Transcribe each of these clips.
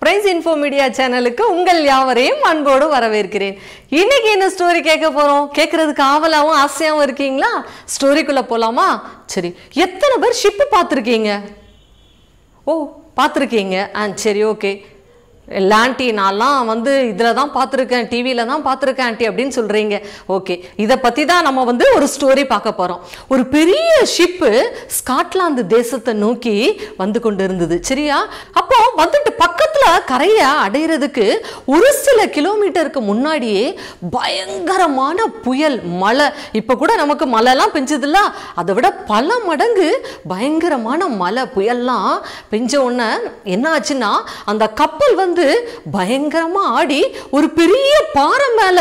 price info media சேனலுக்கு உங்கள் யாவரையும் அன்போடு வரவேற்கிறேன் இன்னைக்கு என்ன ஸ்டோரி கேட்க போறோம் கேட்கறதுக்கு ஆவலாவும் ஆசையாவும் இருக்கீங்களா ஸ்டோரிக்குள்ள போலாமா சரி எத்தனை பேர் ஷிப்பு பார்த்துருக்கீங்க ஓ பார்த்துருக்கீங்க ஆ சரி ஓகே இல்லை ஆண்டி நான்லாம் வந்து இதில் தான் பார்த்துருக்கேன் டிவியில் தான் பார்த்துருக்கேன் ஆண்டி அப்படின்னு சொல்கிறீங்க ஓகே இதை பற்றி தான் நம்ம வந்து ஒரு ஸ்டோரி பார்க்க போகிறோம் ஒரு பெரிய ஷிப்பு ஸ்காட்லாந்து தேசத்தை நோக்கி வந்து கொண்டு இருந்தது சரியா அப்போ வந்துட்டு பக்கத்தில் கரையை அடையிறதுக்கு ஒரு சில கிலோமீட்டருக்கு முன்னாடியே பயங்கரமான புயல் மழை இப்போ கூட நமக்கு மழைலாம் பெஞ்சதில்ல அதை விட பல மடங்கு பயங்கரமான மழை புயல்லாம் பெஞ்ச உடனே என்ன ஆச்சுன்னா அந்த கப்பல் வந்து பயங்கரமா ஆடி ஒரு பெரிய பாறை மேல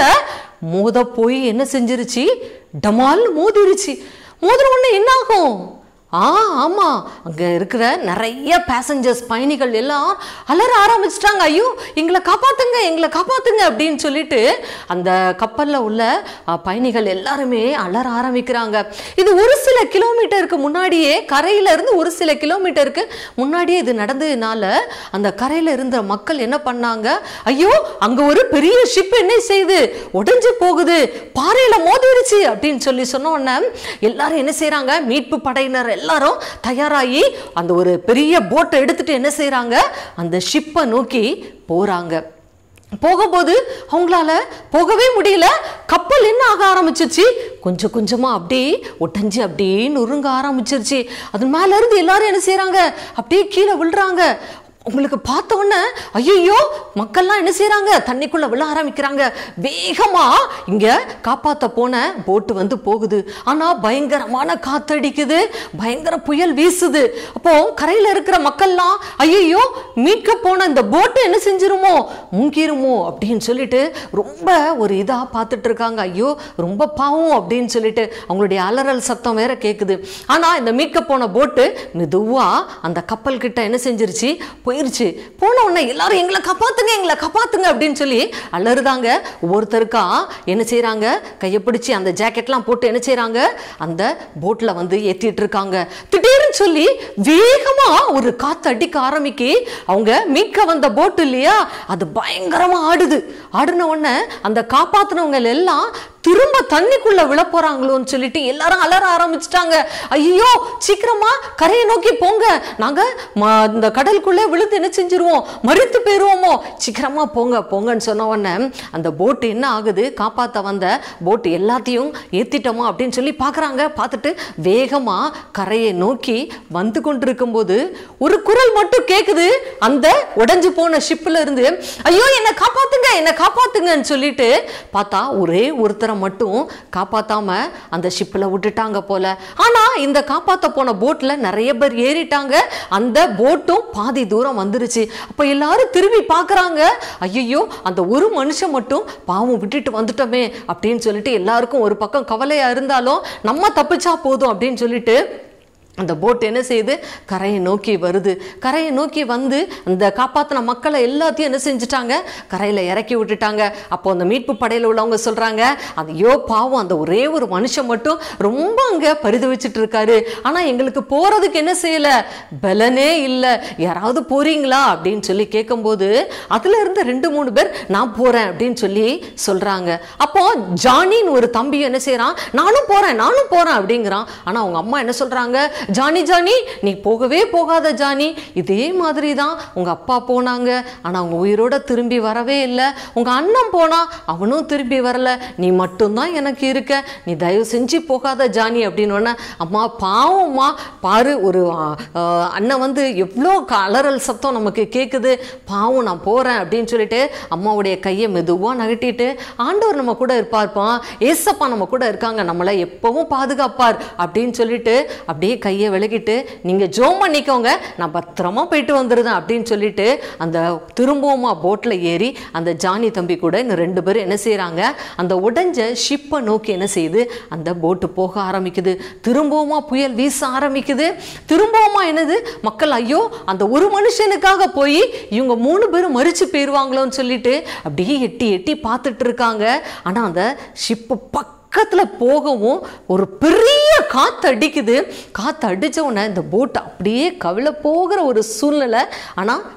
மோத போய் என்ன செஞ்சிருச்சு டமால்னு மோதிருச்சு மோதின உடனே என்ன ஆகும் ஆ ஆமாம் அங்கே இருக்கிற நிறைய பேசஞ்சர்ஸ் பயணிகள் எல்லாம் அலற ஆரம்பிச்சிட்டாங்க ஐயோ எங்களை காப்பாத்துங்க எங்களை காப்பாத்துங்க அப்படின்னு சொல்லிட்டு அந்த கப்பலில் உள்ள அஹ், பயணிகள் எல்லாருமே அலற ஆரம்பிக்கிறாங்க இது ஒரு சில கிலோமீட்டருக்கு முன்னாடியே கரையில இருந்து ஒரு சில கிலோமீட்டருக்கு முன்னாடியே இது நடந்ததுனால அந்த கரையில இருந்த மக்கள் என்ன பண்ணாங்க ஐயோ அங்க ஒரு பெரிய ஷிப் என்ன செய்யுது உடைஞ்சு போகுது பாறையில மோதிருச்சு அப்படின்னு சொல்லி சொன்ன உடனே எல்லாரும் என்ன செய்றாங்க மீட்பு படையினர் எல்லாரும் தயாராகி அந்த ஒரு பெரிய போட்டை எடுத்துட்டு என்ன செய்றாங்க அந்த ஷிப்பை நோக்கி போறாங்க போகும்போது அவங்களால போகவே முடியல கப்பல் என்ன ஆக ஆரம்பிச்சிருச்சு கொஞ்சம் கொஞ்சமா அப்படியே ஒட்டஞ்சு அப்படியே நொறுங்க ஆரம்பிச்சிருச்சு அது மேல இருந்து எல்லாரும் என்ன செய்றாங்க அப்படியே கீழே விழுறாங்க உங்களுக்கு பார்த்த உடனே ஐயோ மக்கள்லாம் என்ன செய்றாங்க தண்ணிக்குள்ள விழ ஆரம்பிக்கிறாங்க வேகமா இங்க காப்பாத்த போன போட்டு வந்து போகுது ஆனா பயங்கரமான காத்தடிக்குது பயங்கர புயல் வீசுது அப்போ கரையில இருக்கிற மக்கள்லாம் ஐயோ மீட்க போன இந்த போட்டு என்ன செஞ்சிருமோ முங்கிருமோ அப்படின்னு சொல்லிட்டு ரொம்ப ஒரு இதா பார்த்துட்டு இருக்காங்க ஐயோ ரொம்ப பாவம் அப்படின்னு சொல்லிட்டு அவங்களுடைய அலறல் சத்தம் வேற கேக்குது ஆனா இந்த மீட்க போன போட்டு மெதுவா அந்த கப்பல் கிட்ட என்ன செஞ்சிருச்சு போயிருச்சு போன உடனே எல்லாரும் எங்களை காப்பாத்துங்க எங்களை காப்பாத்துங்க அப்படின்னு சொல்லி அலறுதாங்க ஒவ்வொருத்தருக்கா என்ன செய்றாங்க கையை பிடிச்சி அந்த ஜாக்கெட்லாம் போட்டு என்ன செய்றாங்க அந்த போட்ல வந்து ஏத்திட்டு இருக்காங்க திடீர்னு சொல்லி வேகமா ஒரு காத்து அடிக்க ஆரம்பிக்கி அவங்க மீட்க வந்த போட் இல்லையா அது பயங்கரமா ஆடுது ஆடுன உடனே அந்த காப்பாத்துனவங்க எல்லாம் திரும்ப தண்ணிக்குள்ள விழ போறாங்களோன்னு சொல்லிட்டு எல்லாரும் அலற ஆரம்பிச்சிட்டாங்க ஐயோ சீக்கிரமா கரையை நோக்கி போங்க நாங்க ம- இந்த கடலுக்குள்ளே விழுந்து என்ன செஞ்சிருவோம் மறித்து போயிருவோமோ சீக்கிரமா போங்க போங்கன்னு சொன்ன உடனே அந்த போட்டு என்ன ஆகுது காப்பாத்த வந்த போட்டு எல்லாத்தையும் ஏத்திட்டோமா அப்படின்னு சொல்லி பார்க்கறாங்க பார்த்துட்டு வேகமா கரையை நோக்கி வந்து கொண்டிருக்கும் போது ஒரு குரல் மட்டும் கேக்குது அந்த உடைஞ்சு போன ஷிப்ல இருந்து ஐயோ என்னை காப்பாத்துங்க என்னை காப்பாத்துங்கன்னு சொல்லிட்டு பார்த்தா ஒரே ஒருத்தரை மட்டும் காப்பாத்தாம அந்த ஷிப்ல விட்டுட்டாங்க போல ஆனா இந்த காப்பாத்த போன போட்ல நிறைய பேர் ஏறிட்டாங்க அந்த போட்டும் பாதி தூரம் வந்துருச்சு அப்ப எல்லாரும் திரும்பி பார்க்கறாங்க ஐயோ அந்த ஒரு மனுஷன் மட்டும் பாவம் விட்டுட்டு வந்துட்டோமே அப்படின்னு சொல்லிட்டு எல்லாருக்கும் ஒரு பக்கம் கவலையா இருந்தாலும் நம்ம தப்பிச்சா போதும் அப்படின்னு சொல்லிட்டு அந்த போட் என்ன செய்யுது கரையை நோக்கி வருது கரையை நோக்கி வந்து அந்த காப்பாத்தின மக்களை எல்லாத்தையும் என்ன செஞ்சுட்டாங்க கரையில் இறக்கி விட்டுட்டாங்க அப்போ அந்த மீட்பு படையில் உள்ளவங்க சொல்கிறாங்க ஐயோ பாவம் அந்த ஒரே ஒரு மனுஷன் மட்டும் ரொம்ப அங்கே பரிதவிச்சிட்டு இருக்காரு ஆனால் எங்களுக்கு போகிறதுக்கு என்ன செய்யலை பலனே இல்லை யாராவது போறீங்களா அப்படின்னு சொல்லி கேட்கும்போது அதுல இருந்து ரெண்டு மூணு பேர் நான் போறேன் அப்படின்னு சொல்லி சொல்றாங்க அப்போ ஜானின்னு ஒரு தம்பி என்ன செய்றான் நானும் போறேன் நானும் போறேன் அப்படிங்கிறான் ஆனா அவங்க அம்மா என்ன சொல்றாங்க ஜானி ஜானி நீ போகவே போகாத ஜானி இதே மாதிரி தான் உங்க அப்பா போனாங்க ஆனா அவங்க உயிரோட திரும்பி வரவே இல்லை உங்க அண்ணன் போனா அவனும் திரும்பி வரல நீ மட்டும்தான் எனக்கு இருக்க நீ தயவு செஞ்சு போகாத ஜானி அப்படின்னு உடனே அம்மா பாவம்மா பாரு ஒரு ஆ, ஆ, அண்ணன் வந்து எவ்வளோ க- அலறல் சத்தம் நமக்கு கேட்குது பாவம் நான் போகிறேன் அப்படின்னு சொல்லிட்டு அம்மாவுடைய கையை மெதுவாக நகட்டிட்டு ஆண்டவர் நம்ம கூட இருப்பார்ப்பா ஏசப்பா நம்ம கூட இருக்காங்க நம்மளை எப்பவும் பாதுகாப்பார் அப்படின்னு சொல்லிட்டு அப்படியே கையை விலகிட்டு நீங்கள் ஜோம் பண்ணிக்கோங்க நான் பத்திரமா போயிட்டு வந்துடுறேன் அப்படின்னு சொல்லிட்டு அந்த திரும்பவுமா போட்டில் ஏறி அந்த ஜானி தம்பி கூட இன்னும் ரெண்டு பேரும் என்ன செய்கிறாங்க அந்த உடைஞ்ச ஷிப்பை நோக்கி என்ன செய்யுது அந்த போட்டு போக ஆரம்பிக்குது திரும்பவுமா புயல் வீச ஆரம்பிக்குது திரும்பவுமா என்னது மக்கள் ஐயோ அந்த ஒரு மனுஷனுக்காக போய் இவங்க மூணு பேரும் மறிச்சு போயிடுவாங்களோன்னு சொல்லிட்டு அப்படியே எட்டி எட்டி பார்த்துட்டு இருக்காங்க ஆனால் அந்த ஷிப்பு பக்கத்தில் போகவும் ஒரு பெரிய காற்று அடிக்குது காற்று அடிச்ச உடனே இந்த போட் அப்படியே கவிழ போகிற ஒரு சூழ்நிலை ஆனால்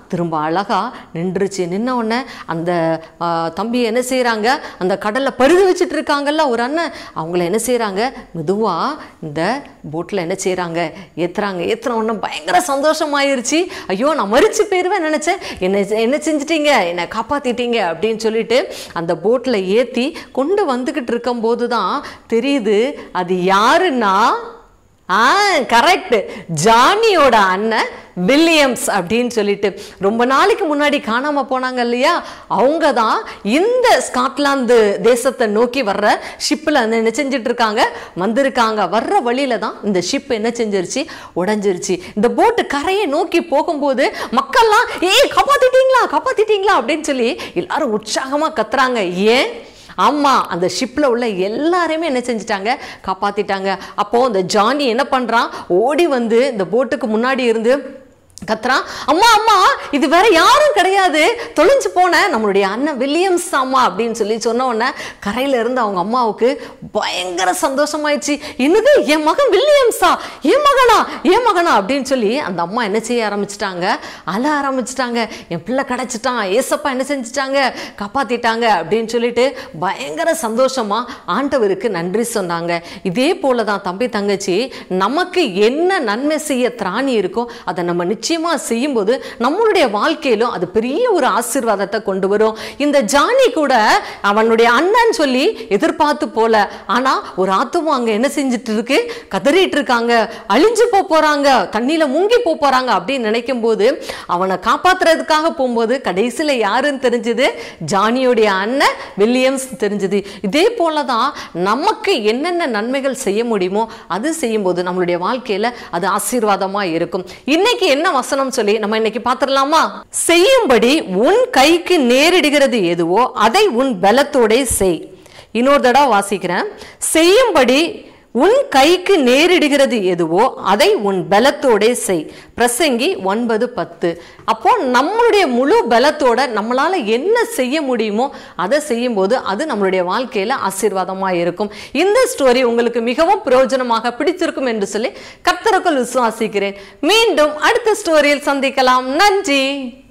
திரும்ப அழகா நின்றுச்சு நின்ன உடனே அந்த ஆ, தம்பி என்ன செய்றாங்க அந்த கடல்ல பருகு வச்சுட்டு இருக்காங்கல்ல ஒரு அண்ணன் அவங்கள என்ன செய்றாங்க மெதுவா இந்த போட்ல என்ன செய்றாங்க ஏத்துறாங்க ஏத்துன உடனே பயங்கர சந்தோஷமாயிருச்சு ஐயோ நான் மறிச்சு போயிருவேன் நினைச்சேன் என்ன என்ன செஞ்சிட்டீங்க என்னை காப்பாத்திட்டீங்க அப்படின்னு சொல்லிட்டு அந்த போட்ல ஏத்தி கொண்டு வந்துகிட்டு இருக்கும்போது தான் தெரியுது அது யாருன்னா ஆ கரெக்ட் ஜானியோட அண்ணன் வில்லியம்ஸ் அப்படின்னு சொல்லிட்டு ரொம்ப நாளைக்கு முன்னாடி காணாம போனாங்க இல்லையா அவங்க தான் இந்த ஸ்காட்லாந்து தேசத்தை நோக்கி வர்ற ஷிப்பில் என்ன செஞ்சுட்டு இருக்காங்க வந்திருக்காங்க வர்ற வழியில தான் இந்த ஷிப் என்ன செஞ்சிருச்சு உடைஞ்சிருச்சு இந்த போட்டு கரையை நோக்கி போகும்போது மக்கள்லாம் ஏய் காப்பாத்திட்டீங்களா காப்பாத்திட்டீங்களா அப்படின்னு சொல்லி எல்லாரும் உற்சாகமா கத்துறாங்க ஏன் ஆமா அந்த ஷிப்ல உள்ள எல்லாரையுமே என்ன செஞ்சுட்டாங்க காப்பாத்திட்டாங்க அப்போ இந்த ஜானி என்ன பண்றான் ஓடி வந்து இந்த போட்டுக்கு முன்னாடி இருந்து கத்துறான் அம்மா அம்மா இது வேற யாரும் கிடையாது தொலைஞ்சு போன நம்மளுடைய அண்ணன் வில்லியம்ஸ் அம்மா அப்படின்னு சொல்லி சொன்ன உடனே கரையில இருந்து அவங்க அம்மாவுக்கு பயங்கர சந்தோஷமாயிடுச்சு என்னது என் மகன் வில்லியம்ஸா என் மகனா என் மகனா அப்படின்னு சொல்லி அந்த அம்மா என்ன செய்ய ஆரம்பிச்சிட்டாங்க அழ ஆரம்பிச்சிட்டாங்க என் பிள்ளை கிடைச்சிட்டான் ஏசப்பா என்ன செஞ்சுட்டாங்க காப்பாத்திட்டாங்க அப்படின்னு சொல்லிட்டு பயங்கர சந்தோஷமா ஆண்டவருக்கு நன்றி சொன்னாங்க இதே போல தான் தம்பி தங்கச்சி நமக்கு என்ன நன்மை செய்ய திராணி இருக்கோ அதை நம்ம நிச்சயமா செய்யும்போது நம்மளுடைய வாழ்க்கையிலும் அது பெரிய ஒரு ஆசீர்வாதத்தை கொண்டு வரும் இந்த ஜானி கூட அவனுடைய அண்ணன் சொல்லி எதிர்பார்த்து போல ஆனா ஒரு ஆத்துமா அங்க என்ன செஞ்சுட்டு இருக்கு கதறிட்டு இருக்காங்க அழிஞ்சு போப் போறாங்க தண்ணியில முங்கி போப் போறாங்க அப்படின்னு நினைக்கும் போது அவனை காப்பாத்துறதுக்காக போகும்போது கடைசியில யாருன்னு தெரிஞ்சது ஜானியோடைய அண்ணன் வில்லியம்ஸ் தெரிஞ்சது இதே போலதான் நமக்கு என்னென்ன நன்மைகள் செய்ய முடியுமோ அது செய்யும்போது நம்மளுடைய வாழ்க்கையில அது ஆசீர்வாதமா இருக்கும் இன்னைக்கு என்ன வசனம் சொல்லி நம்ம இன்னைக்கு பார்த்துடலாமா செய்யும்படி உன் கைக்கு நேரிடுகிறது எதுவோ அதை உன் பலத்தோட செய் இன்னொரு தடவை வாசிக்கிறேன் செய்யும்படி உன் கைக்கு நேரிடுகிறது எதுவோ அதை உன் பலத்தோட செய் பிரசங்கி ஒன்பது பத்து அப்போ நம்மளுடைய முழு பலத்தோட நம்மளால என்ன செய்ய முடியுமோ அதை செய்யும்போது அது நம்மளுடைய வாழ்க்கையில ஆசீர்வாதமா இருக்கும் இந்த ஸ்டோரி உங்களுக்கு மிகவும் பிரயோஜனமாக பிடித்திருக்கும் என்று சொல்லி கர்த்தருக்குள் விசுவாசிக்கிறேன் மீண்டும் அடுத்த ஸ்டோரியில் சந்திக்கலாம் நன்றி